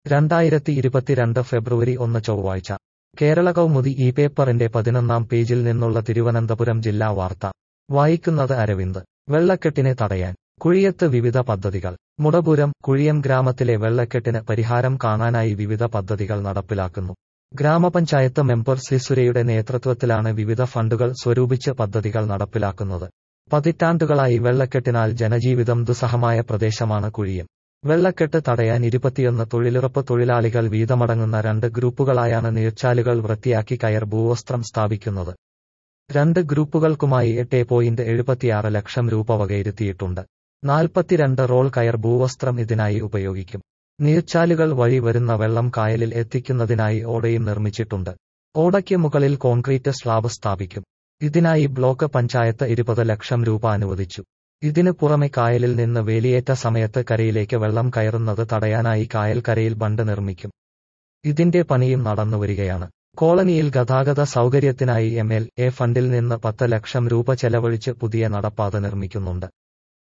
രണ്ടായിരത്തി ഇരുപത്തിരണ്ട് ഫെബ്രുവരി ഒന്ന് ചൊവ്വാഴ്ച കേരള കൗമുദി ഈ പേപ്പറിന്റെ പതിനൊന്നാം പേജിൽ നിന്നുള്ള തിരുവനന്തപുരം ജില്ലാ വാർത്ത വായിക്കുന്നത് അരവിന്ദ് വെള്ളക്കെട്ടിനെ തടയാൻ കുഴിയത്ത് വിവിധ പദ്ധതികൾ മുടപുരം കുഴിയം ഗ്രാമത്തിലെ വെള്ളക്കെട്ടിന് പരിഹാരം കാണാനായി വിവിധ പദ്ധതികൾ നടപ്പിലാക്കുന്നു ഗ്രാമപഞ്ചായത്ത് മെമ്പർ സിസുരയുടെ നേതൃത്വത്തിലാണ് വിവിധ ഫണ്ടുകൾ സ്വരൂപിച്ച് പദ്ധതികൾ നടപ്പിലാക്കുന്നത് പതിറ്റാണ്ടുകളായി വെള്ളക്കെട്ടിനാൽ ജനജീവിതം ദുസ്സഹമായ പ്രദേശമാണ് കുഴിയം വെള്ളക്കെട്ട് തടയാൻ ഇരുപത്തിയൊന്ന് തൊഴിലുറപ്പ് തൊഴിലാളികൾ വീതമടങ്ങുന്ന രണ്ട് ഗ്രൂപ്പുകളായാണ് നീർച്ചാലുകൾ വൃത്തിയാക്കി കയർ ഭൂവസ്ത്രം സ്ഥാപിക്കുന്നത് രണ്ട് ഗ്രൂപ്പുകൾക്കുമായി എട്ട് പോയിന്റ് എഴുപത്തിയാറ് ലക്ഷം രൂപ വകയിരുത്തിയിട്ടുണ്ട് നാൽപ്പത്തിരണ്ട് റോൾ കയർ ഭൂവസ്ത്രം ഇതിനായി ഉപയോഗിക്കും നീർച്ചാലുകൾ വഴി വരുന്ന വെള്ളം കായലിൽ എത്തിക്കുന്നതിനായി ഓടയും നിർമ്മിച്ചിട്ടുണ്ട് ഓടയ്ക്ക് മുകളിൽ കോൺക്രീറ്റ് സ്ലാബ് സ്ഥാപിക്കും ഇതിനായി ബ്ലോക്ക് പഞ്ചായത്ത് ഇരുപത് ലക്ഷം രൂപ അനുവദിച്ചു ഇതിനു പുറമെ കായലിൽ നിന്ന് വേലിയേറ്റ സമയത്ത് കരയിലേക്ക് വെള്ളം കയറുന്നത് തടയാനായി കായൽ കരയിൽ ബണ്ട് നിർമ്മിക്കും ഇതിന്റെ പണിയും നടന്നുവരികയാണ് കോളനിയിൽ ഗതാഗത സൗകര്യത്തിനായി എം എൽ എ ഫണ്ടിൽ നിന്ന് പത്ത് ലക്ഷം രൂപ ചെലവഴിച്ച് പുതിയ നടപ്പാത നിർമ്മിക്കുന്നുണ്ട്